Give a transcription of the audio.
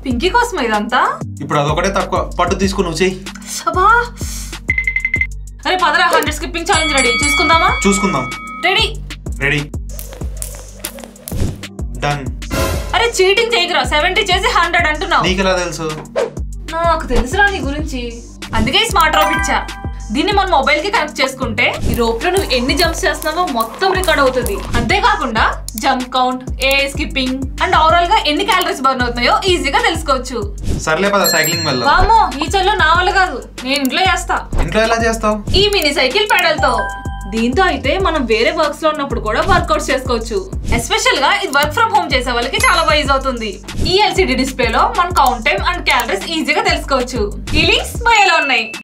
పింకీ కోసం ఇదంతా ఇప్పుడు అదొకటే తక్కువ పట్టు తీసుకుని నువ్వు చెయ్యి అబ్బా అరే పదరా హండ్రెడ్ స్కిప్పింగ్ ఛాలెంజ్ రెడీ చూసుకుందామా చూసుకుందాం రెడీ రెడీ డన్ అరే చీటింగ్ చేయకురా సెవెంటీ చేసి హండ్రెడ్ అంటున్నావు నీకెలా తెలుసు నాకు తెలుసురా నీ గురించి అందుకే ఈ స్మార్ట్ రోప్ ఇచ్చా దీన్ని మన మొబైల్ కి కనెక్ట్ చేసుకుంటే ఈ రోప్ లో నువ్వు ఎన్ని జంప్స్ చేస్తున్నావో మొత్తం రికార్డ్ అవుతుంది అంతేకాకుండా జంప్ కౌంట్ ఏ స్కిప్పింగ్ అండ్ ఓవరాల్ గా ఎన్ని క్యాలరీస్ బర్న్ అవుతున్నాయో ఈజీగా తెలుసుకోవచ్చు సర్లే పద సైక్లింగ్ వెళ్దాం వామో ఈ చల్లో నా వల్ల కాదు నేను ఇంట్లో చేస్తా ఇంట్లో ఎలా చేస్తావు ఈ మినీ సైకిల్ పెడల్ తో దీంతో అయితే మనం వేరే వర్క్స్ లో ఉన్నప్పుడు కూడా వర్కౌట్స్ చేసుకోవచ్చు ఎస్పెషల్ గా ఇది వర్క్ ఫ్రమ్ హోమ్ చేసే వాళ్ళకి చాలా బాగా యూజ్ అవుతుంది ఈ ఎల్సిడి డిస్ప్లే లో మన కౌంట్ టైం అండ్ క్యాలరీస్ ఈజీగా తెలుసుకోవచ్చు ఈ లింక్స్ బయోలో ఉన్నాయి